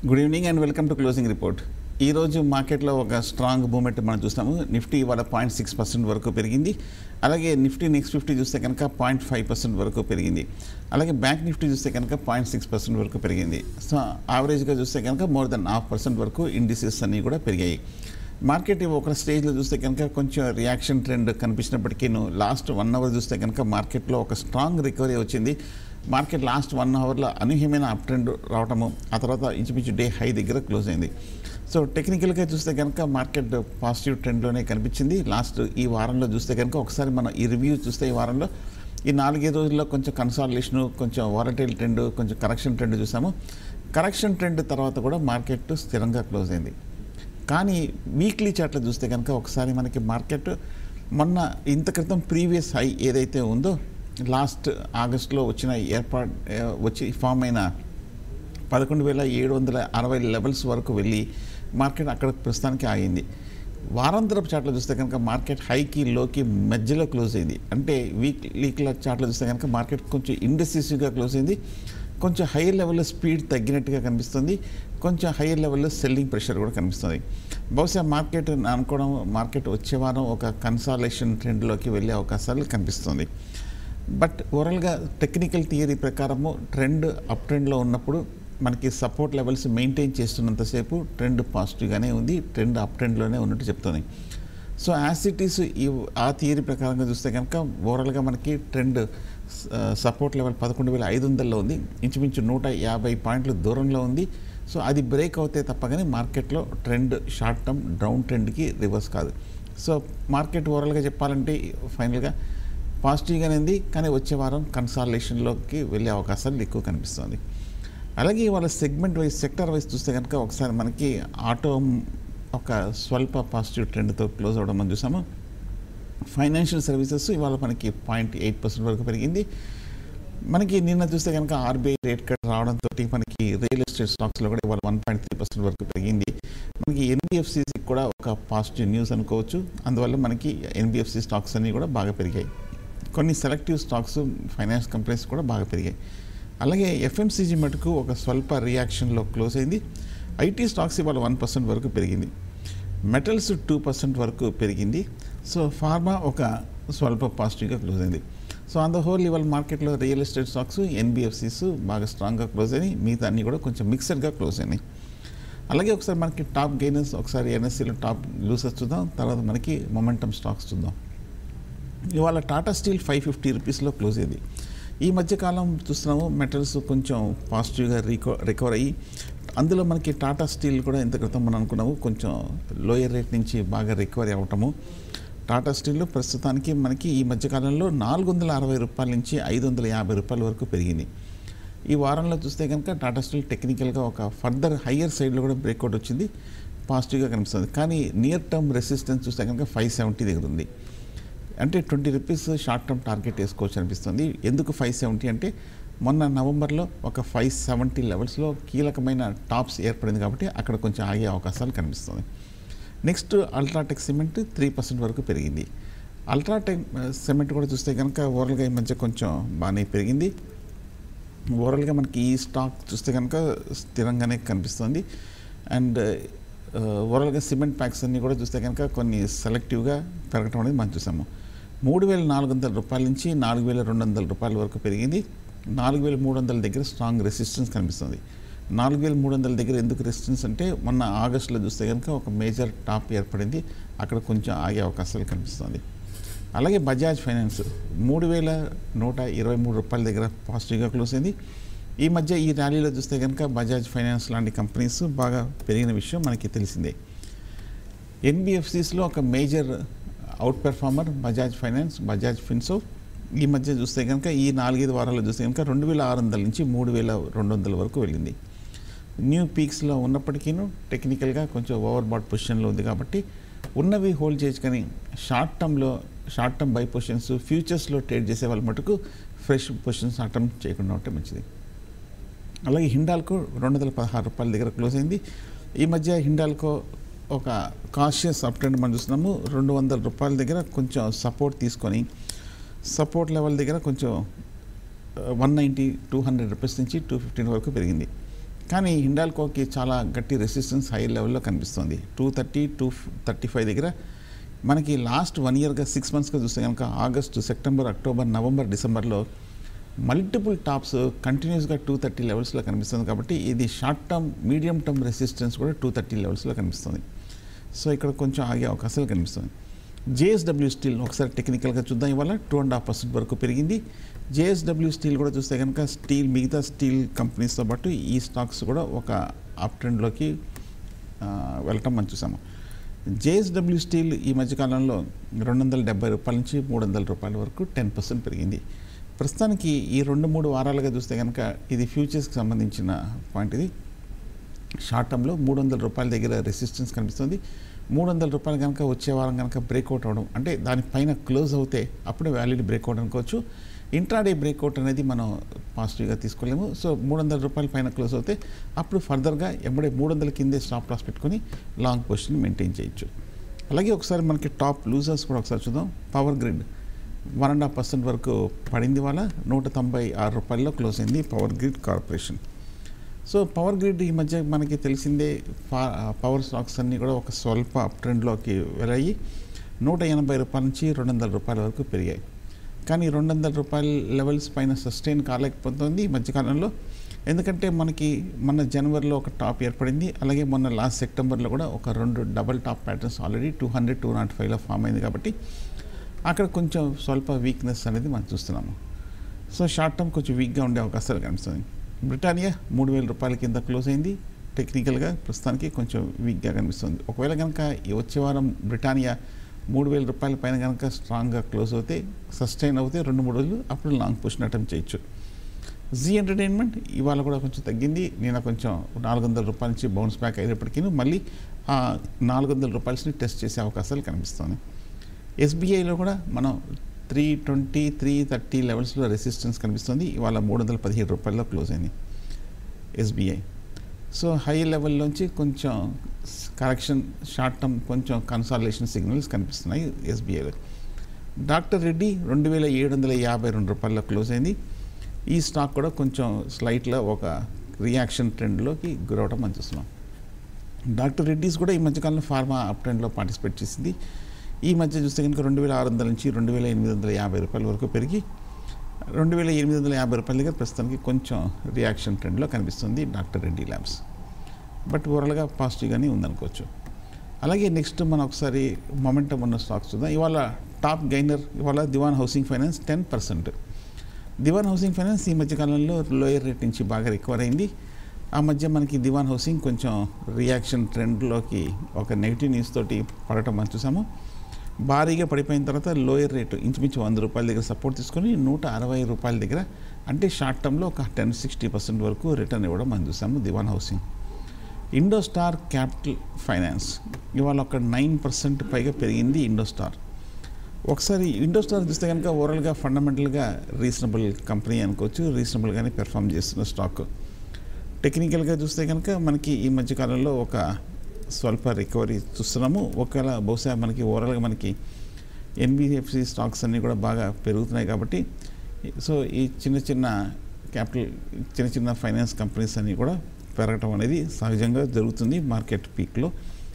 good evening and welcome to closing report ఈ రోజు మార్కెట్లో ఒక స్ట్రాంగ్ మూమెంట్ మనం చూస్తాము నిఫ్టీ ఇవాళ పాయింట్ సిక్స్ పర్సెంట్ వరకు పెరిగింది అలాగే నిఫ్టీ నెక్స్ట్ ఫిఫ్టీ చూస్తే కనుక పాయింట్ ఫైవ్ పర్సెంట్ వరకు పెరిగింది అలాగే బ్యాంక్ నిఫ్టీ చూస్తే కనుక పాయింట్ సిక్స్ పర్సెంట్ వరకు పెరిగింది సో యావరేజ్గా చూస్తే కనుక మోర్ దెన్ హాఫ్ పర్సెంట్ వరకు ఇండిసెస్ అన్నీ కూడా పెరిగాయి మార్కెట్ ఒక స్టేజ్లో చూస్తే కనుక కొంచెం రియాక్షన్ ట్రెండ్ కనిపించినప్పటికీ లాస్ట్ వన్ అవర్ చూస్తే కనుక మార్కెట్లో ఒక స్ట్రాంగ్ రికవరీ వచ్చింది మార్కెట్ లాస్ట్ వన్ అవర్లో అనూహ్యమైన అప్ ట్రెండ్ రావటము ఆ తర్వాత ఇంచుమించు డే హై దగ్గర క్లోజ్ అయింది సో టెక్నికల్గా చూస్తే కనుక మార్కెట్ పాజిటివ్ ట్రెండ్లోనే కనిపించింది లాస్ట్ ఈ వారంలో చూస్తే కనుక ఒకసారి మనం ఈ రివ్యూ చూస్తే ఈ వారంలో ఈ నాలుగైదు రోజుల్లో కొంచెం కన్సాలిడేషను కొంచెం వాలటైల్ ట్రెండ్ కొంచెం కరెక్షన్ ట్రెండ్ చూసాము కరెక్షన్ ట్రెండ్ తర్వాత కూడా మార్కెట్ స్థిరంగా క్లోజ్ అయింది కానీ వీక్లీ చార్ట్లో చూస్తే కనుక ఒకసారి మనకి మార్కెట్ మొన్న ఇంత క్రితం ప్రీవియస్ హై ఏదైతే ఉందో లాస్ట్ ఆగస్ట్లో వచ్చిన ఏర్పాటు వచ్చి ఫామ్ అయిన పదకొండు వేల ఏడు వందల అరవై లెవెల్స్ వరకు వెళ్ళి మార్కెట్ అక్కడ ప్రస్తుతానికి ఆగింది వారాంతరపు చాట్లో చూస్తే కనుక మార్కెట్ హైకి లోకి మధ్యలో క్లోజ్ అయింది అంటే వీక్లీ చాట్లో చూస్తే కనుక మార్కెట్ కొంచెం ఇండెసిసివ్గా క్లోజ్ అయింది కొంచెం హైయర్ లెవెల్లో స్పీడ్ తగ్గినట్టుగా కనిపిస్తుంది కొంచెం హైయర్ లెవెల్లో సెల్లింగ్ ప్రెషర్ కూడా కనిపిస్తుంది బహుశా మార్కెట్ అనుకోవడం మార్కెట్ వచ్చే వారం ఒక కన్సాలేషన్ ట్రెండ్లోకి వెళ్ళే అవకాశాలు కనిపిస్తుంది బట్ ఓవరాల్గా టెక్నికల్ థియరీ ప్రకారము ట్రెండ్ అప్ ట్రెండ్లో ఉన్నప్పుడు మనకి సపోర్ట్ లెవెల్స్ మెయింటైన్ చేస్తున్నంతసేపు ట్రెండ్ పాజిటివ్గానే ఉంది ట్రెండ్ అప్ ట్రెండ్లోనే ఉన్నట్టు చెప్తుంది సో యాసిటీస్ ఈ ఆ థియరీ ప్రకారంగా చూస్తే కనుక ఓవరాల్గా మనకి ట్రెండ్ సపోర్ట్ లెవెల్ పదకొండు వేల ఐదు వందల్లో ఉంది ఇంచుమించు నూట యాభై పాయింట్ల దూరంలో ఉంది సో అది బ్రేక్ అవుతే తప్ప కానీ మార్కెట్లో ట్రెండ్ షార్ట్ టర్మ్ డౌన్ ట్రెండ్కి రివర్స్ కాదు సో మార్కెట్ ఓవరాల్గా చెప్పాలంటే ఫైనల్గా పాజిటివ్గానే ఉంది కానీ వచ్చే వారం కన్సాలేషన్లోకి వెళ్ళే అవకాశాలు ఎక్కువ కనిపిస్తుంది అలాగే వాళ్ళ సెగ్మెంట్ వైజ్ సెక్టర్ వైజ్ చూస్తే కనుక ఒకసారి మనకి ఆటో ఒక స్వల్ప పాజిటివ్ ట్రెండ్తో క్లోజ్ అవ్వడం మనం చూసాము ఫైనాన్షియల్ సర్వీసెస్ ఇవాళ మనకి పాయింట్ ఎయిట్ పర్సెంట్ వరకు పెరిగింది మనకి నిన్న చూస్తే కనుక ఆర్బీఐ రేట్ కట్ రావడంతో మనకి రియల్ ఎస్టేట్ స్టాక్స్లో కూడా ఇవాళ వన్ పాయింట్ త్రీ పర్సెంట్ వరకు పెరిగింది మనకి ఎన్బిఎఫ్సిసి కూడా ఒక పాజిటివ్ న్యూస్ అనుకోవచ్చు అందువల్ల మనకి ఎన్బిఎఫ్సి స్టాక్స్ అన్నీ కూడా బాగా పెరిగాయి కొన్ని సెలెక్టివ్ స్టాక్స్ ఫైనాన్స్ కంపెనీస్ కూడా బాగా పెరిగాయి అలాగే ఎఫ్ఎంసీజీ మటుకు ఒక స్వల్ప రియాక్షన్లో క్లోజ్ అయింది ఐటీ స్టాక్స్ ఇవాళ వన్ పర్సెంట్ వరకు పెరిగింది మెటల్స్ టూ పర్సెంట్ వరకు పెరిగింది సో ఫార్మా ఒక స్వల్ప పాజిటివ్గా క్లోజ్ అయింది సో ఆన్ ద హోల్ ఇవాళ మార్కెట్లో రియల్ ఎస్టేట్ స్టాక్స్ ఎన్బిఎఫ్సిస్ బాగా స్ట్రాంగ్గా క్లోజ్ అయినాయి మిగతా అన్నీ కూడా కొంచెం మిక్సర్గా క్లోజ్ అయినాయి అలాగే ఒకసారి మనకి టాప్ గెయినర్స్ ఒకసారి ఎన్ఎస్సీలో టాప్ లూసర్స్ చూద్దాం తర్వాత మనకి మొమెంటమ్ స్టాక్స్ చూద్దాం ఇవాళ టాటా స్టీల్ ఫైవ్ ఫిఫ్టీ రూపీస్లో క్లోజ్ అయింది ఈ మధ్యకాలం చూస్తున్నాము మెటల్స్ కొంచెం పాజిటివ్గా రికో రికవర్ అయ్యి అందులో మనకి టాటా స్టీల్ కూడా ఇంత క్రితం మనం అనుకున్నాము కొంచెం లోయర్ రేట్ నుంచి బాగా రికవరీ అవటము టాటా స్టీల్ ప్రస్తుతానికి మనకి ఈ మధ్యకాలంలో నాలుగు వందల అరవై రూపాయల నుంచి ఐదు వందల యాభై రూపాయల వరకు పెరిగింది ఈ వారంలో చూస్తే కనుక టాటా స్టీల్ టెక్నికల్గా ఒక ఫర్దర్ హయ్యర్ సైడ్లో కూడా బ్రేక్అవుట్ వచ్చింది పాజిటివ్గా కనిపిస్తుంది కానీ నియర్ టర్మ్ రెసిస్టెన్స్ చూస్తే కనుక ఫైవ్ సెవెంటీ దగ్గర ఉంది అంటే twenty rupees short term target వేసుకోవచ్చు అనిపిస్తుంది ఎందుకు ఫైవ్ సెవెంటీ అంటే మొన్న నవంబర్లో ఒక ఫైవ్ సెవెంటీ లెవెల్స్లో కీలకమైన టాప్స్ ఏర్పడింది కాబట్టి అక్కడ కొంచెం ఆగే అవకాశాలు కనిపిస్తుంది next UltraTech cement three percent వరకు పెరిగింది అల్ట్రాటెక్ సిమెంట్ కూడా చూస్తే కనుక ఓవరాల్గా ఈ మధ్య కొంచెం బాగానే పెరిగింది ఓవరాల్గా మనకి ఈ స్టాక్ చూస్తే కనుక స్థిరంగానే కనిపిస్తుంది అండ్ ఓవరాల్గా సిమెంట్ ప్యాక్స్ అన్నీ కూడా చూస్తే కనుక కొన్ని సెలెక్టివ్గా పెరగటం అనేది మనం చూసాము మూడు వేల నాలుగు వందల రూపాయల నుంచి నాలుగు వేల రెండు వందల రూపాయల వరకు పెరిగింది నాలుగు వేల మూడు వందల దగ్గర స్ట్రాంగ్ రెసిస్టెన్స్ కనిపిస్తుంది నాలుగు వేల మూడు వందల దగ్గర ఎందుకు రెసిస్టెన్స్ అంటే మొన్న ఆగస్టులో చూస్తే కనుక ఒక మేజర్ టాప్ ఏర్పడింది అక్కడ కొంచెం ఆగే అవకాశాలు కనిపిస్తుంది అలాగే బజాజ్ ఫైనాన్స్ మూడు వేల నూట ఇరవై మూడు రూపాయల దగ్గర పాజిటివ్గా క్లోజ్ అయింది ఈ మధ్య ఈ ర్యాలీలో చూస్తే కనుక బజాజ్ ఫైనాన్స్ లాంటి కంపెనీస్ బాగా పెరిగిన విషయం మనకి తెలిసిందే ఎన్బిఎఫ్సిస్లో ఒక major out performer Bajaj Finance Bajaj ఫిన్సో ఈ మధ్య చూస్తే కనుక ఈ నాలుగైదు వారాల్లో చూస్తే కనుక రెండు వేల ఆరు వందల నుంచి మూడు వేల రెండు వందల వరకు వెళ్ళింది న్యూ పీక్స్లో ఉన్నప్పటికీను టెక్నికల్గా కొంచెం ఓవర్ బాట్ పొజిషన్లో ఉంది కాబట్టి ఉన్నవి హోల్డ్ చేయొచ్చు కానీ షార్ట్ టర్మ్లో షార్ట్ టర్మ్ బై పొజిషన్స్ ఫ్యూచర్స్లో ట్రేడ్ చేసే వాళ్ళ మటుకు ఫ్రెష్ పొజిషన్స్ అటెంప్ట్ చేయకుండా ఉంటే మంచిది అలాగే హిండాల్కో రెండు వందల పదహారు రూపాయల దగ్గర క్లోజ్ అయింది ఈ మధ్య హిండాల్కో ఒక కాషియస్ అప్ ట్రెండ్ మనం చూస్తున్నాము రెండు వందల రూపాయల దగ్గర కొంచెం సపోర్ట్ తీసుకొని సపోర్ట్ లెవెల్ దగ్గర కొంచెం one ninety two hundred rupees నుంచి టూ ఫిఫ్టీన్ వరకు పెరిగింది కానీ హిండాల్కోకి చాలా గట్టి రెసిస్టెన్స్ హై లెవెల్లో కనిపిస్తుంది two thirty two thirty five దగ్గర మనకి లాస్ట్ వన్ ఇయర్గా సిక్స్ మంత్స్గా చూస్తే కనుక ఆగస్టు సెప్టెంబర్ అక్టోబర్ నవంబర్ డిసెంబర్లో మల్టిపుల్ టాప్స్ కంటిన్యూస్గా టూ థర్టీ లెవెల్స్లో కనిపిస్తుంది కాబట్టి ఇది short term medium term resistance కూడా టూ థర్టీ లెవెల్స్లో కనిపిస్తుంది సో ఇక్కడ కొంచెం ఆగే అవకాశాలు కనిపిస్తుంది జేఎస్డబ్ల్యూ స్టీల్ ఒకసారి టెక్నికల్గా చూద్దాం ఇవాళ టూ అండ్ హాఫ్ పర్సెంట్ వరకు పెరిగింది జేఎస్డబ్ల్యూ స్టీల్ కూడా చూస్తే కనుక స్టీల్ మిగతా స్టీల్ కంపెనీస్తో పాటు ఈ స్టాక్స్ కూడా ఒక అప్ ట్రెండ్లోకి ఆ, వెళ్ళటం మనం చూసాము జేఎస్డబ్ల్యూ స్టీల్ ఈ మధ్యకాలంలో రెండు వందల డెబ్బై రూపాయల నుంచి మూడు వందల రూపాయల వరకు టెన్ పర్సెంట్ పెరిగింది ప్రస్తుతానికి ఈ రెండు మూడు వారాలుగా చూస్తే కనుక ఇది ఫ్యూచర్స్కి సంబంధించిన పాయింట్ ఇది షార్ట్ టర్మ్లో మూడు వందల రూపాయల దగ్గర రెసిస్టెన్స్ కనిపిస్తుంది మూడు వందల రూపాయలు కనుక వచ్చే వారం కనుక బ్రేక్అవుట్ అవ్వడం అంటే దానిపైన క్లోజ్ అవుతే అప్పుడే వ్యాలిడ్ బ్రేక్అవుట్ అనుకోవచ్చు ఇంట్రాడే బ్రేక్అవుట్ అనేది మనం పాజిటివ్గా తీసుకోలేము సో మూడు వందల రూపాయల పైన క్లోజ్ అవుతే అప్పుడు ఫర్దర్గా ఎంబడే మూడు వందల కిందే స్టాప్ లాస్ పెట్టుకొని లాంగ్ పొజిషన్ మెయింటైన్ చేయొచ్చు అలాగే ఒకసారి మనకి టాప్ లూజర్స్ కూడా ఒకసారి చూద్దాం Power Grid one and half percent వరకు పడింది వాళ్ళ నూట తొంభై ఆరు రూపాయల్లో క్లోజ్ అయింది Power Grid Corporation so Power Grid ఈ మధ్య మనకి తెలిసిందే ఫా- పవర్ స్టాక్స్ అన్నీ కూడా ఒక స్వల్ప అప్ ట్రెండ్లోకి వెళ్ళాయి నూట ఎనభై రూపాయల నుంచి రెండు వందల రూపాయల వరకు పెరిగాయి కానీ రెండు వందల రూపాయల లెవెల్స్ పైన సస్టైన్ కాలేకపోతుంది ఈ మధ్యకాలంలో ఎందుకంటే మనకి మొన్న జనవరిలో ఒక టాప్ ఏర్పడింది అలాగే మొన్న లాస్ట్ సెప్టెంబర్లో కూడా ఒక రెండు double top patterns already two hundred two naught ఫైవ్లో ఫామ్ అయింది కాబట్టి అక్కడ కొంచెం స్వల్ప వీక్నెస్ అనేది మనం చూస్తున్నాము సో షార్ట్ టర్మ్ కొంచెం వీక్గా ఉండే అవకాశాలు కనిపిస్తుంది బ్రిటానియా మూడు వేల రూపాయల కింద క్లోజ్ అయింది టెక్నికల్గా ప్రస్తుతానికి కొంచెం వీక్గా కనిపిస్తుంది ఒకవేళ కనుక ఈ వచ్చే వారం బ్రిటానియా మూడు వేల రూపాయల పైన కనుక స్ట్రాంగ్గా క్లోజ్ అవుతే సస్టైన్ అవుతే రెండు మూడు రోజులు అప్పుడు లాంగ్ పొజిషన్ అటెంప్ట్ చేయొచ్చు జీ ఎంటర్టైన్మెంట్ ఇవాళ కూడా కొంచెం తగ్గింది నేను కొంచెం నాలుగు వందల రూపాయల నుంచి బౌన్స్ బ్యాక్ అయినప్పటికీ మళ్ళీ ఆ నాలుగు వందల రూపాయలని టెస్ట్ చేసే అవకాశాలు కనిపిస్తుంది ఎస్బీఐలో కూడా మనం త్రీ ట్వంటీ త్రీ థర్టీ లెవెల్స్లో రెసిస్టెన్స్ కనిపిస్తుంది ఇవాళ మూడు వందల పదిహేడు రూపాయల్లో క్లోజ్ అయింది ఎస్బీఐ సో హై లెవెల్లోంచి కొంచెం కరెక్షన్ షార్ట్ టర్మ్ కొంచెం కన్సాలేషన్ సిగ్నల్స్ కనిపిస్తున్నాయి ఎస్బీఐలో డాక్టర్ రెడ్డి రెండు వేల ఏడు వందల యాభై రెండు రూపాయల్లో క్లోజ్ అయింది ఈ స్టాక్ కూడా కొంచెం స్లైట్లో ఒక రియాక్షన్ ట్రెండ్లోకి గురవడం మనం చూస్తున్నాం డాక్టర్ రెడ్డిస్ కూడా ఈ మధ్యకాలంలో ఫార్మా అప్ ట్రెండ్లో పార్టిసిపేట్ చేసింది ఈ మధ్య చూస్తే కనుక రెండు వేల ఆరు వందల నుంచి రెండు వేల ఎనిమిది వందల యాభై రూపాయల వరకు పెరిగి రెండు వేల ఎనిమిది వందల యాభై రూపాయల దగ్గర ప్రస్తుతానికి కొంచెం రియాక్షన్ ట్రెండ్లో కనిపిస్తుంది డాక్టర్ రెడ్డి ల్యాబ్స్ బట్ ఓవరాల్గా పాజిటివ్గానే ఉందనుకోవచ్చు అలాగే నెక్స్ట్ మనం ఒకసారి మొమెంటం ఉన్న స్టాక్స్ చూద్దాం ఇవాళ టాప్ గైనర్ ఇవాళ Dewan Housing Finance ten percent Dewan Housing Finance ఈ మధ్యకాలంలో లోయర్ రేట్ నుంచి బాగా రికవర్ అయింది ఆ మధ్య మనకి దివాన్ హౌసింగ్ కొంచెం రియాక్షన్ ట్రెండ్లోకి ఒక నెగిటివ్ న్యూస్ తోటి పడటం మనం చూసాము భారీగా పడిపోయిన తర్వాత లోయర్ రేటు ఇంచుమించు వంద రూపాయల దగ్గర సపోర్ట్ తీసుకొని నూట అరవై రూపాయల దగ్గర అంటే షార్ట్ టర్మ్లో ఒక టెన్ సిక్స్టీ పర్సెంట్ వరకు రిటర్న్ ఇవ్వడం మనం చూసాము Dewan Housing IndoStar Capital Finance ఇవాళ ఒక నైన్ పర్సెంట్ పైగా పెరిగింది ఇండోస్టార్ ఒకసారి ఇండోస్టార్ చూస్తే కనుక ఓవరాల్గా ఫండమెంటల్గా రీజనబుల్ కంపెనీ అనుకోవచ్చు రీజనబుల్గానే పెర్ఫామ్ చేస్తున్న స్టాక్ టెక్నికల్గా చూస్తే కనుక మనకి ఈ మధ్యకాలంలో ఒక స్వల్ప రికవరీ చూస్తున్నాము ఒకవేళ బహుశా మనకి ఓవరాల్గా మనకి ఎన్బిఎఫ్సి స్టాక్స్ అన్నీ కూడా బాగా పెరుగుతున్నాయి కాబట్టి సో ఈ చిన్న చిన్న క్యాపిటల్ చిన్న చిన్న ఫైనాన్స్ కంపెనీస్ అన్నీ కూడా పెరగటం అనేది సహజంగా జరుగుతుంది మార్కెట్ పీక్లో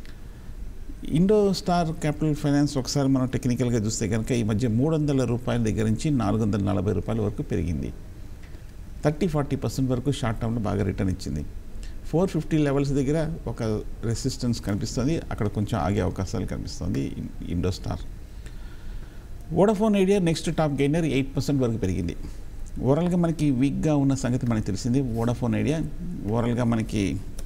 ఇండో స్టార్ క్యాపిటల్ ఫైనాన్స్ ఒకసారి మనం టెక్నికల్గా చూస్తే కనుక ఈ మధ్య మూడు వందల రూపాయల దగ్గర నుంచి నాలుగు వందల నలభై రూపాయల వరకు పెరిగింది థర్టీ ఫార్టీ పర్సెంట్ వరకు షార్ట్ టర్మ్లో బాగా రిటర్న్ ఇచ్చింది ఫోర్ ఫిఫ్టీ లెవెల్స్ దగ్గర ఒక రెసిస్టెన్స్ కనిపిస్తుంది అక్కడ కొంచెం ఆగే అవకాశాలు కనిపిస్తుంది IndoStar Vodafone Idea next top gainer eight percent వరకు పెరిగింది ఓవరాల్గా మనకి వీక్గా ఉన్న సంగతి మనకి తెలిసింది వోడాఫోన్ ఐడియా ఓవరాల్గా మనకి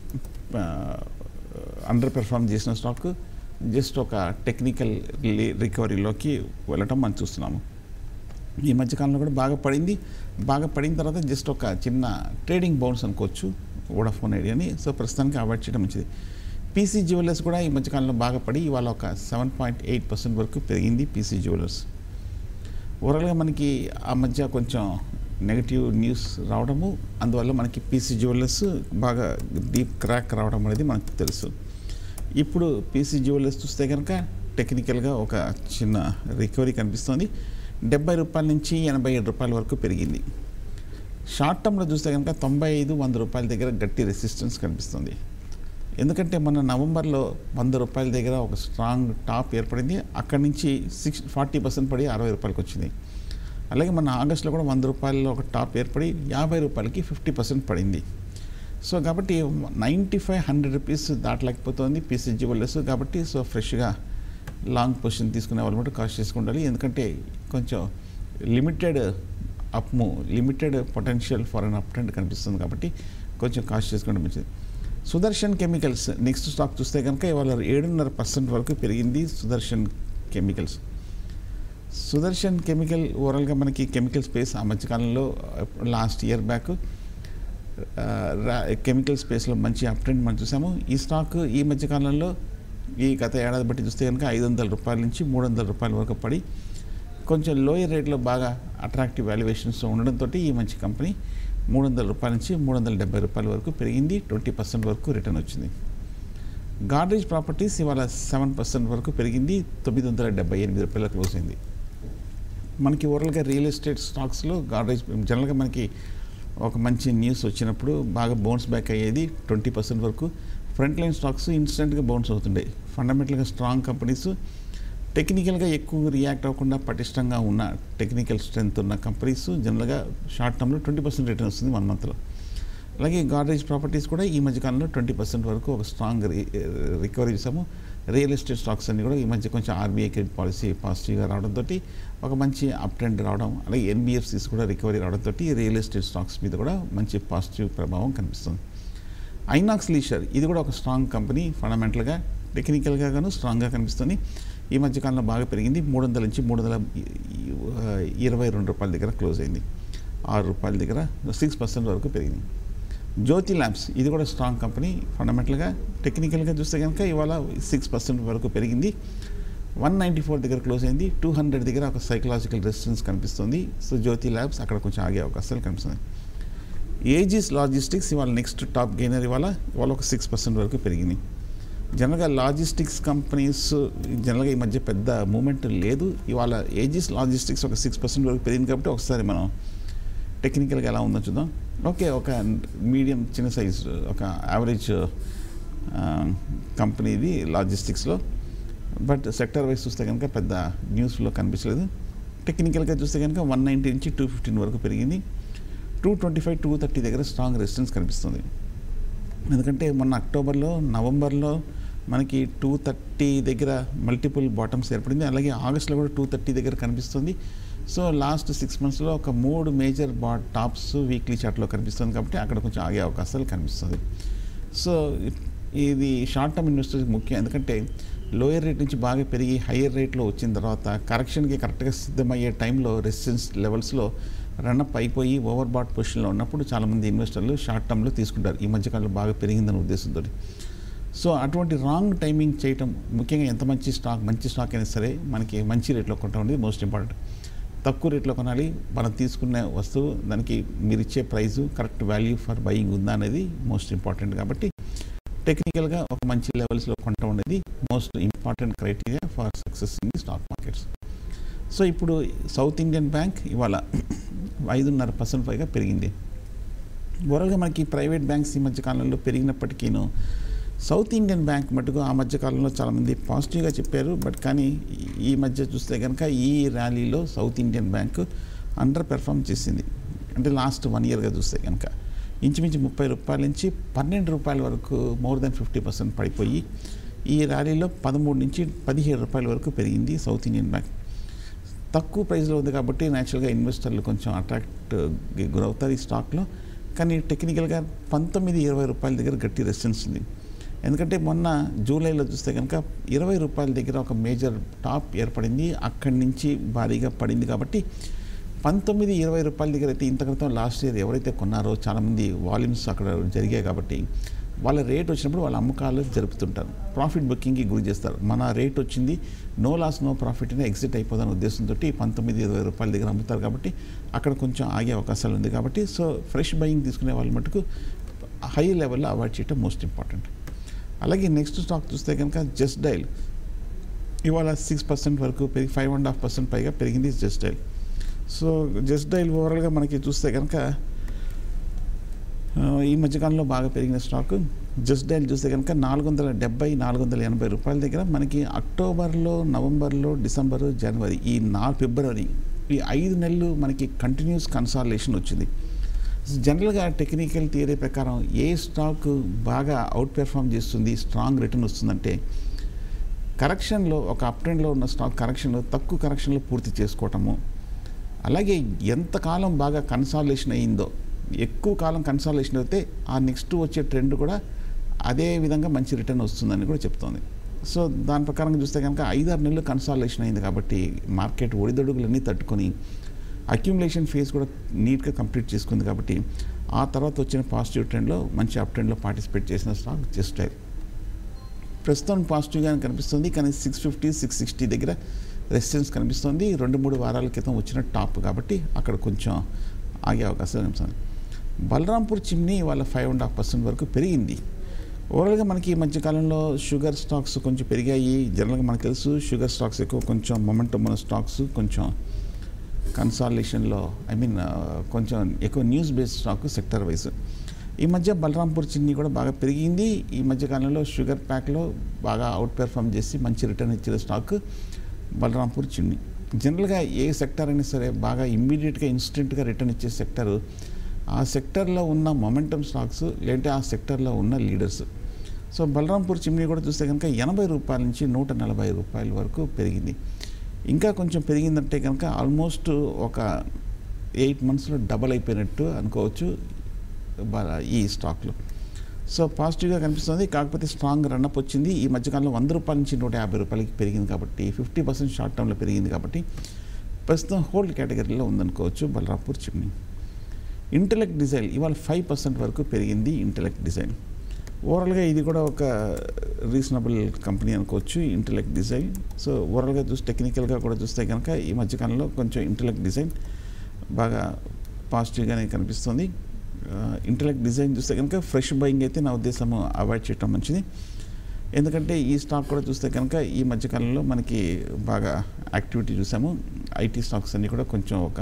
అండర్ పెర్ఫామ్ చేసిన స్టాక్ జస్ట్ ఒక టెక్నికల్ రికవరీలోకి వెళ్ళటం మనం చూస్తున్నాము ఈ మధ్యకాలంలో కూడా బాగా పడింది బాగా పడిన తర్వాత జస్ట్ ఒక చిన్న ట్రేడింగ్ బౌన్స్ అనుకోవచ్చు వోడాఫోన్ ఐడియాని సో ప్రస్తుతానికి అవాయిడ్ చేయడం మంచిది పీసీ జ్యువెలర్స్ కూడా ఈ మధ్యకాలంలో బాగా పడి ఇవాళ ఒక సెవెన్ పాయింట్ ఎయిట్ పర్సెంట్ వరకు పెరిగింది పీసీ జ్యువెలర్స్ ఓవరాల్గా మనకి ఆ మధ్య కొంచెం నెగిటివ్ న్యూస్ రావడము అందువల్ల మనకి పీసీ జ్యువెలర్స్ బాగా డీప్ క్రాక్ రావడం అనేది మనకు తెలుసు ఇప్పుడు పీసీ జ్యువెలర్స్ చూస్తే కనుక టెక్నికల్గా ఒక చిన్న రికవరీ కనిపిస్తుంది డెబ్బై రూపాయల నుంచి ఎనభై ఏడు రూపాయల వరకు పెరిగింది షార్ట్ టర్మ్లో చూస్తే కనుక తొంభై ఐదు వంద రూపాయల దగ్గర గట్టి రెసిస్టెన్స్ కనిపిస్తుంది ఎందుకంటే మన నవంబర్లో వంద రూపాయల దగ్గర ఒక స్ట్రాంగ్ టాప్ ఏర్పడింది అక్కడి నుంచి సిక్స్ ఫార్టీ పర్సెంట్ పడి అరవై రూపాయలకి వచ్చింది అలాగే మన ఆగస్టులో కూడా వంద రూపాయల్లో ఒక టాప్ ఏర్పడి యాభై రూపాయలకి ఫిఫ్టీ పర్సెంట్ పడింది సో కాబట్టి నైంటీ ఫైవ్ హండ్రెడ్ రూపీస్ దాటలేకపోతుంది పీసీజీ వల్లెస్ కాబట్టి సో ఫ్రెష్గా లాంగ్ పొజిషన్ తీసుకునే వాళ్ళు మటు కాస్ట్ చేసుకుండాలి ఎందుకంటే కొంచెం లిమిటెడ్ అప్ము limited potential for an up trend కనిపిస్తుంది కాబట్టి కొంచెం కాస్ట్ చేసుకోవడం మంచిది సుదర్శన్ కెమికల్స్ నెక్స్ట్ స్టాక్ చూస్తే కనుక ఇవాళ ఏడున్నర పర్సెంట్ వరకు పెరిగింది సుదర్శన్ కెమికల్స్ సుదర్శన్ కెమికల్ ఓవరాల్గా మనకి కెమికల్ స్పేస్ ఆ మధ్యకాలంలో లాస్ట్ ఇయర్ బ్యాక్ కెమికల్ స్పేస్లో మంచి అప్ ట్రెండ్ మనం చూసాము ఈ స్టాక్ ఈ మధ్యకాలంలో ఈ గత ఏడాది బట్టి చూస్తే కనుక ఐదు వందల రూపాయల నుంచి మూడు వందల రూపాయల వరకు పడి కొంచెం లోయర్ రేట్లో బాగా అట్రాక్టివ్ వాల్యుయేషన్స్ ఉండడంతో ఈ మంచి కంపెనీ మూడు వందల రూపాయల నుంచి మూడు వందల డెబ్బై రూపాయల వరకు పెరిగింది ట్వంటీ పర్సెంట్ వరకు రిటర్న్ వచ్చింది గాడ్రేజ్ ప్రాపర్టీస్ ఇవాళ సెవెన్ పర్సెంట్ వరకు పెరిగింది తొమ్మిది వందల డెబ్బై ఎనిమిది రూపాయల క్లోజ్ అయింది మనకి ఓవరాల్గా రియల్ ఎస్టేట్ స్టాక్స్లో గాడ్రేజ్ జనరల్గా మనకి ఒక మంచి న్యూస్ వచ్చినప్పుడు బాగా బౌన్స్ బ్యాక్ అయ్యేది ట్వంటీ పర్సెంట్ వరకు ఫ్రంట్ లైన్ స్టాక్స్ ఇన్స్టెంట్గా బౌన్స్ అవుతుండే ఫండమెంటల్గా స్ట్రాంగ్ కంపెనీస్ టెక్నికల్గా ఎక్కువ రియాక్ట్ అవ్వకుండా పటిష్టంగా ఉన్న టెక్నికల్ స్ట్రెంత్ ఉన్న కంపెనీస్ జనరల్గా షార్ట్ టర్మ్లో ట్వంటీ పర్సెంట్ రిటర్న్ వస్తుంది వన్ మంత్లో అలాగే గాడ్రేజ్ ప్రాపర్టీస్ కూడా ఈ మధ్యకాలంలో ట్వంటీ పర్సెంట్ వరకు ఒక స్ట్రాంగ్ రికవరీ చేసాము రియల్ ఎస్టేట్ స్టాక్స్ అన్ని కూడా ఈ మధ్య కొంచెం ఆర్బీఐ క్రెడిట్ పాలసీ పాజిటివ్గా రావడంతో ఒక మంచి అప్ ట్రెండ్ రావడం అలాగే ఎన్బిఎఫ్సిస్ కూడా రికవరీ రావడంతో రియల్ ఎస్టేట్ స్టాక్స్ మీద కూడా మంచి పాజిటివ్ ప్రభావం కనిపిస్తుంది ఐనాక్స్ లీషర్ ఇది కూడా ఒక స్ట్రాంగ్ కంపెనీ ఫండమెంటల్గా టెక్నికల్గా గాను స్ట్రాంగ్గా కనిపిస్తుంది ఈ మధ్యకాలంలో బాగా పెరిగింది మూడు వందల నుంచి మూడు వందల ఇరవై రెండు రూపాయల దగ్గర క్లోజ్ అయింది ఆరు రూపాయల దగ్గర సిక్స్ పర్సెంట్ వరకు పెరిగింది జ్యోతి ల్యాబ్స్ ఇది కూడా స్ట్రాంగ్ కంపెనీ ఫండమెంటల్గా టెక్నికల్గా చూస్తే కనుక ఇవాళ సిక్స్ పర్సెంట్ వరకు పెరిగింది వన్ నైంటీ ఫోర్ దగ్గర క్లోజ్ అయింది టూ హండ్రెడ్ దగ్గర ఒక సైకలాజికల్ రెసిస్టెన్స్ కనిపిస్తుంది సో జ్యోతి ల్యాబ్స్ అక్కడ కొంచెం ఆగే అవకాశాలు కనిపిస్తుంది ఏజీస్ లాజిస్టిక్స్ ఇవాళ నెక్స్ట్ టాప్ గెయినర్ ఇవాళ ఇవాళ ఒక సిక్స్ పర్సెంట్ వరకు పెరిగింది జనరల్గా లాజిస్టిక్స్ కంపెనీస్ జనరల్గా ఈ మధ్య పెద్ద మూమెంట్ లేదు ఇవాళ ఏజీస్ లాజిస్టిక్స్ ఒక సిక్స్ పర్సెంట్ వరకు పెరిగింది కాబట్టి ఒకసారి మనం టెక్నికల్గా ఎలా ఉందో చూద్దాం ఓకే ఒక మీడియం చిన్న సైజ్ ఒక యావరేజ్ కంపెనీ ఇది లాజిస్టిక్స్లో బట్ సెక్టర్ వైజ్ చూస్తే కనుక పెద్ద న్యూస్లో కనిపించలేదు టెక్నికల్గా చూస్తే కనుక వన్ నైంటీ నుంచి టూ ఫిఫ్టీన్ వరకు పెరిగింది two twenty five two thirty దగ్గర స్ట్రాంగ్ రెసిస్టెన్స్ కనిపిస్తుంది ఎందుకంటే మొన్న అక్టోబర్లో నవంబర్లో మనకి టూ థర్టీ దగ్గర మల్టిపుల్ బాటమ్స్ ఏర్పడింది అలాగే ఆగస్ట్లో కూడా టూ థర్టీ దగ్గర కనిపిస్తుంది సో లాస్ట్ సిక్స్ మంత్స్లో ఒక మూడు మేజర్ బా టాప్స్ వీక్లీ చార్ట్లో కనిపిస్తుంది కాబట్టి అక్కడ కొంచెం ఆగే అవకాశాలు కనిపిస్తుంది సో ఇది షార్ట్ టర్మ్ ఇన్వెస్టర్స్కి ముఖ్యం ఎందుకంటే లోయర్ రేట్ నుంచి బాగా పెరిగి హయ్యర్ రేట్లో వచ్చిన తర్వాత కరెక్షన్కి కరెక్ట్గా సిద్ధమయ్యే టైంలో రెసిస్టెన్స్ లెవెల్స్లో రన్అప్ అయిపోయి ఓవర్ బాట్ పొజిషన్లో ఉన్నప్పుడు చాలామంది ఇన్వెస్టర్లు షార్ట్ టర్మ్లో తీసుకుంటారు ఈ మధ్యకాలంలో బాగా పెరిగిందనే ఉద్దేశంతో సో అటువంటి రాంగ్ టైమింగ్ చేయటం ముఖ్యంగా ఎంత మంచి స్టాక్ మంచి స్టాక్ అయినా సరే మనకి మంచి రేట్లో కొనడం అనేది మోస్ట్ ఇంపార్టెంట్ తక్కువ రేట్లో కొనాలి మనం తీసుకునే వస్తువు దానికి మీరు ఇచ్చే price correct value for buying ఉందా అనేది మోస్ట్ ఇంపార్టెంట్ కాబట్టి టెక్నికల్గా ఒక మంచి లెవెల్స్లో కొనడం అనేది most important criteria for success in the stock markets so ఇప్పుడు సౌత్ ఇండియన్ బ్యాంక్ ఇవాళ ఐదున్నర పర్సెంట్ పైగా పెరిగింది ఓవరాల్గా మనకి ప్రైవేట్ బ్యాంక్స్ ఈ మధ్య కాలంలో పెరిగినప్పటికీను సౌత్ ఇండియన్ బ్యాంక్ మటుకు ఆ మధ్య కాలంలో చాలామంది పాజిటివ్గా చెప్పారు బట్ కానీ ఈ మధ్య చూస్తే కనుక ఈ ర్యాలీలో South Indian Bank underperform చేసింది అంటే లాస్ట్ వన్ ఇయర్గా చూస్తే కనుక ఇంచుమించు ముప్పై రూపాయల నుంచి పన్నెండు రూపాయల వరకు మోర్ దెన్ ఫిఫ్టీ పర్సెంట్ పడిపోయి ఈ ర్యాలీలో పదమూడు నుంచి పదిహేడు రూపాయల వరకు పెరిగింది సౌత్ ఇండియన్ బ్యాంక్ తక్కువ ప్రైస్లో ఉంది కాబట్టి న్యాచురల్గా ఇన్వెస్టర్లు కొంచెం అట్రాక్ట్ గురవుతారు ఈ స్టాక్లో కానీ టెక్నికల్గా పంతొమ్మిది ఇరవై రూపాయల దగ్గర గట్టి రెసిస్టెన్స్ ఉంది ఎందుకంటే మొన్న జూలైలో చూస్తే కనుక ఇరవై రూపాయల దగ్గర ఒక మేజర్ టాప్ ఏర్పడింది అక్కడి నుంచి భారీగా పడింది కాబట్టి పంతొమ్మిది ఇరవై రూపాయల దగ్గర అయితే ఇంత క్రితం లాస్ట్ ఇయర్ ఎవరైతే కొన్నారో చాలామంది వాల్యూమ్స్ అక్కడ జరిగాయి కాబట్టి వాళ్ళ రేట్ వచ్చినప్పుడు వాళ్ళ అమ్మకాలు జరుపుతుంటారు ప్రాఫిట్ బుకింగ్కి గురి చేస్తారు మన రేట్ వచ్చింది నో లాస్ నో ప్రాఫిట్ అని ఎగ్జిట్ అయిపోదాని ఉద్దేశంతో పంతొమ్మిది ఇరవై రూపాయల దగ్గర అమ్ముతారు కాబట్టి అక్కడ కొంచెం ఆగే అవకాశాలు ఉంది కాబట్టి సో ఫ్రెష్ బయింగ్ తీసుకునే వాళ్ళ మటుకు హై లెవెల్లో అవాయిడ్ చేయడం మోస్ట్ ఇంపార్టెంట్ అలాగే నెక్స్ట్ స్టాక్ చూస్తే కనుక జస్ట్ డైల్ ఇవాళ సిక్స్ పర్సెంట్ వరకు పెరిగి ఫైవ్ అండ్ హాఫ్ పర్సెంట్ పైగా పెరిగింది just dial so just dial ఓవరాల్గా మనకి చూస్తే కనుక ఆ, ఈ మధ్యకాలంలో బాగా పెరిగిన స్టాక్ జస్ట్ డైల్ చూస్తే కనుక నాలుగు వందల డెబ్బై నాలుగు వందల ఎనభై రూపాయల దగ్గర మనకి అక్టోబర్లో నవంబర్లో డిసెంబరు జనవరి ఈ నాలుగు ఫిబ్రవరి ఈ ఐదు నెలలు మనకి కంటిన్యూస్ కన్సాలేషన్ వచ్చింది జనరల్గా టెక్నికల్ థియరీ ప్రకారం ఏ స్టాక్ బాగా అవుట్ పెర్ఫామ్ చేస్తుంది స్ట్రాంగ్ రిటర్న్ వస్తుందంటే కరెక్షన్లో ఒక అప్ ట్రెండ్లో ఉన్న స్టాక్ కరెక్షన్లో తక్కువ కరెక్షన్లో పూర్తి చేసుకోవటము అలాగే ఎంతకాలం బాగా కన్సాలేషన్ అయ్యిందో ఎక్కువ కాలం కన్సాలేషన్ అయితే ఆ నెక్స్ట్ వచ్చే ట్రెండ్ కూడా అదే విధంగా మంచి రిటర్న్ వస్తుందని కూడా చెప్తోంది సో దాని ప్రకారం చూస్తే కనుక ఐదారు నెలలు కన్సాలేషన్ అయింది కాబట్టి మార్కెట్ ఒడిదొడుగులన్నీ తట్టుకొని అక్యుములేషన్ ఫేజ్ కూడా నీట్గా కంప్లీట్ చేసుకుంది కాబట్టి ఆ తర్వాత వచ్చిన పాజిటివ్ ట్రెండ్లో మంచి అప్ ట్రెండ్లో పార్టిసిపేట్ చేసిన స్టాక్ జస్ట్ టైల్ ప్రస్తుతం పాజిటివ్గానే కనిపిస్తుంది కానీ సిక్స్ ఫిఫ్టీ సిక్స్ సిక్స్టీ దగ్గర రెసిస్టెన్స్ కనిపిస్తుంది రెండు మూడు వారాల క్రితం వచ్చిన టాప్ కాబట్టి అక్కడ కొంచెం ఆగే అవకాశం కనిపిస్తుంది బలరాంపూర్ చిమ్నీ వాళ్ళ ఫైవ్ అండ్ హాఫ్ పర్సెంట్ వరకు పెరిగింది ఓవరాల్గా మనకి ఈ మధ్యకాలంలో షుగర్ స్టాక్స్ కొంచెం పెరిగాయి జనరల్గా మనకు తెలుసు షుగర్ స్టాక్స్ ఎక్కువ కొంచెం మొమెంటమ్ ఉన్న స్టాక్స్ కొంచెం కన్సాలేషన్లో ఐ మీన్ కొంచెం ఎక్కువ news based stock sector wise ఈ మధ్య బలరాంపూర్ చిన్ని కూడా బాగా పెరిగింది ఈ మధ్య కాలంలో షుగర్ ప్యాక్లో బాగా అవుట్ పెర్ఫామ్ చేసి మంచి రిటర్న్ ఇచ్చిన స్టాక్ బలరాంపూర్ చిన్ని జనరల్గా ఏ సెక్టర్ అయినా సరే బాగా ఇమ్మీడియట్గా ఇన్స్టెంట్గా రిటర్న్ ఇచ్చే సెక్టర్ ఆ సెక్టర్లో ఉన్న మొమెంటమ్ స్టాక్స్ లేదంటే ఆ సెక్టర్లో ఉన్న లీడర్స్ సో బలరాంపూర్ చిమ్నీ కూడా చూస్తే కనుక ఎనభై రూపాయల నుంచి నూట నలభై రూపాయల వరకు పెరిగింది ఇంకా కొంచెం పెరిగిందంటే కనుక ఆల్మోస్ట్ ఒక ఎయిట్ మంత్స్లో డబల్ అయిపోయినట్టు అనుకోవచ్చు బ- ఈ స్టాక్లో సో పాజిటివ్గా కనిపిస్తుంది కాకపోతే స్ట్రాంగ్ రన్అప్ వచ్చింది ఈ మధ్యకాలంలో వంద రూపాయల నుంచి నూట యాభై రూపాయలకి పెరిగింది కాబట్టి ఫిఫ్టీ పర్సెంట్ షార్ట్ టర్మ్లో పెరిగింది కాబట్టి ప్రస్తుతం హోల్డ్ కేటగిరీలో ఉందనుకోవచ్చు బలరాపూర్ చిమ్నీ ఇంటెలెక్ట్ డిజైన్ ఇవాళ ఫైవ్ పర్సెంట్ వరకు పెరిగింది ఇంటెలెక్ట్ డిజైన్ ఓవరాల్గా ఇది కూడా ఒక రీజనబుల్ కంపెనీ అనుకోవచ్చు ఇంటెలెక్ట్ డిజైన్ సో ఓవరాల్గా చూసి టెక్నికల్గా కూడా చూస్తే కనుక ఈ మధ్యకాలంలో కొంచెం ఇంటెలెక్ట్ డిజైన్ బాగా పాజిటివ్గానే కనిపిస్తుంది ఇంటెలెక్ట్ డిజైన్ చూస్తే కనుక ఫ్రెష్ బయింగ్ అయితే నా ఉద్దేశం అవాయిడ్ చేయటం మంచిది ఎందుకంటే ఈ స్టాక్ కూడా చూస్తే కనుక ఈ మధ్యకాలంలో మనకి బాగా యాక్టివిటీ చూసాము ఐటీ స్టాక్స్ అన్నీ కూడా కొంచెం ఒక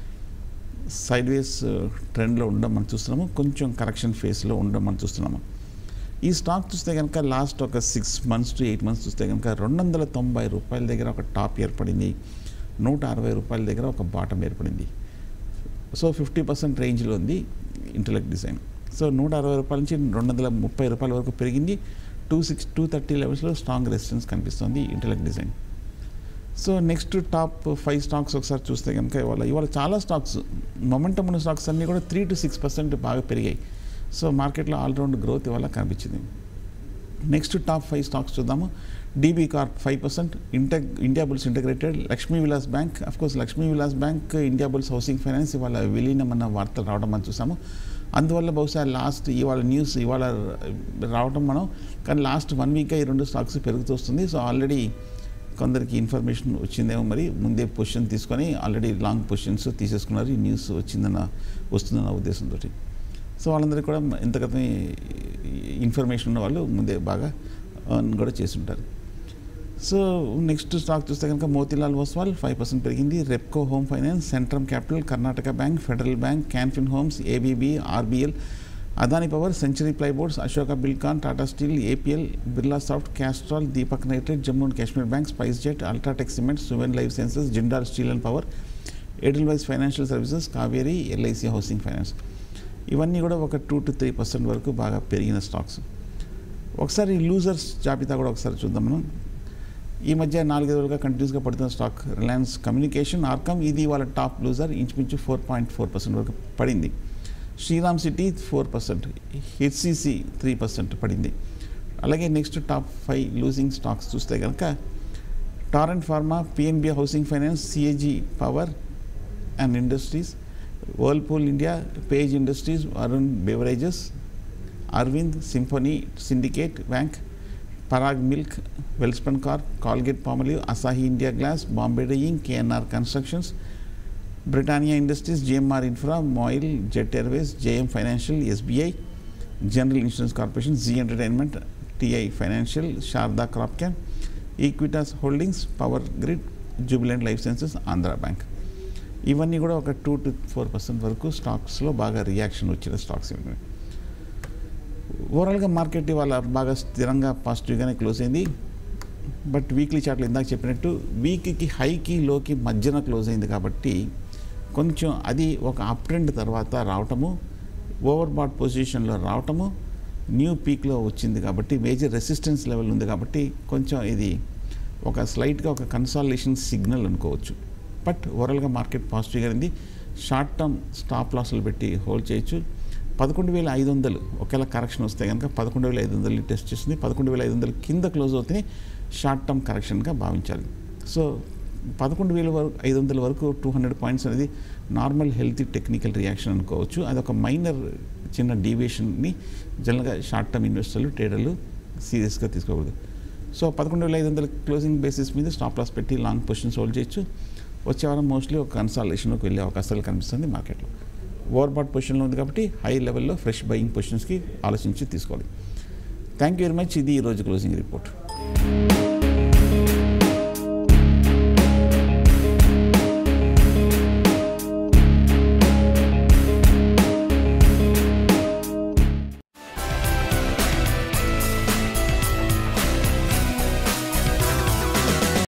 సైడ్ వేస్ ట్రెండ్లో ఉండడం మనం చూస్తున్నాము కొంచెం కరెక్షన్ ఫేస్లో ఉండడం మనం చూస్తున్నాము ఈ స్టాక్ చూస్తే కనుక లాస్ట్ ఒక six months to eight months చూస్తే కనుక రెండు వందల తొంభై రూపాయల దగ్గర ఒక టాప్ ఏర్పడింది నూట అరవై రూపాయల దగ్గర ఒక బాటం ఏర్పడింది సో ఫిఫ్టీ పర్సెంట్ రేంజ్లో ఉంది ఇంటలెక్ట్ డిజైన్ సో నూట అరవై రూపాయల నుంచి రెండు వందల ముప్పై రూపాయల వరకు పెరిగింది టూ సిక్స్ టూ థర్టీ లెవెల్స్లో స్ట్రాంగ్ రెసిస్టెన్స్ కనిపిస్తుంది intellect design so next top five stocks ఒకసారి చూస్తే కనుక ఇవాళ ఇవాళ చాలా స్టాక్స్ మొమెంటమ్ ఉన్న స్టాక్స్ అన్నీ కూడా త్రీ టు సిక్స్ పర్సెంట్ బాగా పెరిగాయి సో మార్కెట్లో ఆల్రౌండ్ గ్రోత్ ఇవాళ కనిపించింది నెక్స్ట్ టాప్ ఫైవ్ స్టాక్స్ చూద్దాము DB Corp five percent Intec Indiabulls Integrated Lakshmi Vilas Bank of course Lakshmi Vilas Bank Indiabulls Housing Finance ఇవాళ విలీనం అన్న వార్తలు రావడం మనం చూసాము అందువల్ల బహుశా లాస్ట్ ఇవాళ న్యూస్ ఇవాళ రావడం మనం కానీ లాస్ట్ వన్ వీక్ ఈ రెండు స్టాక్స్ పెరుగుతూ వస్తుంది సో ఆల్రెడీ కొందరికి ఇన్ఫర్మేషన్ వచ్చిందేమో మరి ముందే పొజిషన్ తీసుకొని ఆల్రెడీ లాంగ్ పొజిషన్స్ తీసేసుకున్నారు ఈ న్యూస్ వచ్చిందన్న వస్తుందన్న ఉద్దేశంతో సో వాళ్ళందరికీ కూడా ఇంతకతం ఇన్ఫర్మేషన్ ఉన్న వాళ్ళు ముందే బాగా earn కూడా చేసి ఉంటారు సో నెక్స్ట్ స్టాక్ చూస్తే కనుక మోతీలాల్ ఓస్వాల్ ఫైవ్ పర్సెంట్ పెరిగింది Repco Home Finance Centrum Capital Karnataka Bank Federal Bank Canfin Homes ABB RBL Adani Power Century Plyboards Ashoka Buildcon Tata Steel APL Birla Soft Castrol Deepak Nitrite Jammu and Kashmir Bank SpiceJet UltraTech Cement Suven Life Sciences Jindal Steel and Power Airtel Vice Financial Services Kaveri LIC Housing Finance ఇవన్నీ కూడా ఒక two to three percent వరకు బాగా పెరిగిన stocks ఒకసారి losers జాబితా కూడా ఒకసారి చూద్దాం మనం ఈ మధ్య నాలుగైదు రోజులుగా కంటిన్యూస్గా పడుతున్న స్టాక్ రిలయన్స్ కమ్యూనికేషన్ ఆర్కమ్ ఇది వాళ్ళ టాప్ లూజర్ ఇంచుమించు ఫోర్ పాయింట్ ఫోర్ పర్సెంట్ వరకు పడింది Shriram City four percent HCC three percent పడింది అలాగే next top five losing stocks చూస్తే కనుక Torrent Pharma PNB Housing Finance CG Power and Industries Whirlpool India Page Industries Arun Beverages Arvind Symphony Syndicate Bank Parag Milk Welspun Corp Colgate Palmolive Asahi India Glass Bombay Dyeing KNR Constructions Britannia Industries GMR Infra MOIL Jet Airways JM financial SBI General Insurance Corporation Zee Entertainment TI Financial Sharda Cropchem Equitas Holdings Power Grid Jubilant Life Sciences Andhra Bank ఇవన్నీ కూడా ఒక two to four percent వరకు స్టాక్స్లో బాగా reaction వచ్చిన stocks ఇవన్నీ ఓవరాల్గా market ఇవాళ బాగా స్థిరంగా పాజిటివ్గానే క్లోజ్ అయింది బట్ వీక్లీ చార్ట్లో ఇందాక చెప్పినట్టు వీక్కి హైకి లోకి మధ్యన క్లోజ్ అయింది కాబట్టి కొంచెం అది ఒక అప్ ట్రెండ్ తర్వాత రావటము ఓవర్ బాట్ పొజిషన్లో రావటము న్యూ పీక్లో వచ్చింది కాబట్టి మేజర్ రెసిస్టెన్స్ లెవెల్ ఉంది కాబట్టి కొంచెం ఇది ఒక స్లైట్గా ఒక కన్సాలేషన్ సిగ్నల్ అనుకోవచ్చు బట్ ఓవరాల్గా మార్కెట్ పాజిటివ్గా ఉంది షార్ట్ టర్మ్ స్టాప్ లాస్లు పెట్టి హోల్డ్ చేయొచ్చు పదకొండు వేల ఐదు వందలు ఒకవేళ కరెక్షన్ వస్తే కనుక పదకొండు వేల ఐదు వందలు టెస్ట్ చేస్తుంది పదకొండు వేల ఐదు వందలు కింద క్లోజ్ అవుతే షార్ట్ టర్మ్ కరెక్షన్గా భావించాలి సో పదకొండు వేల వరకు ఐదు వందల వరకు టూ హండ్రెడ్ పాయింట్స్ అనేది నార్మల్ హెల్తీ టెక్నికల్ రియాక్షన్ అనుకోవచ్చు అది ఒక మైనర్ చిన్న డీవియేషన్ని జనరల్గా షార్ట్ టర్మ్ ఇన్వెస్టర్లు ట్రేడర్లు సీరియస్గా తీసుకోకూడదు సో పదకొండు వేల ఐదు వందల క్లోజింగ్ బేసిస్ మీద స్టాప్ లాస్ పెట్టి లాంగ్ పొజిషన్స్ హోల్డ్ చేయొచ్చు వచ్చే వారం మోస్ట్లీ ఒక కన్సాలేషన్లోకి వెళ్ళే అవకాశాలు కనిపిస్తుంది మార్కెట్లో ఓవర్ బాట్ పొజిషన్లో ఉంది కాబట్టి హై లెవెల్లో ఫ్రెష్ బయింగ్ పొజిషన్స్కి ఆలోచించి తీసుకోవాలి థ్యాంక్ యూ వెరీ మచ్ ఇది ఈరోజు క్లోజింగ్ రిపోర్ట్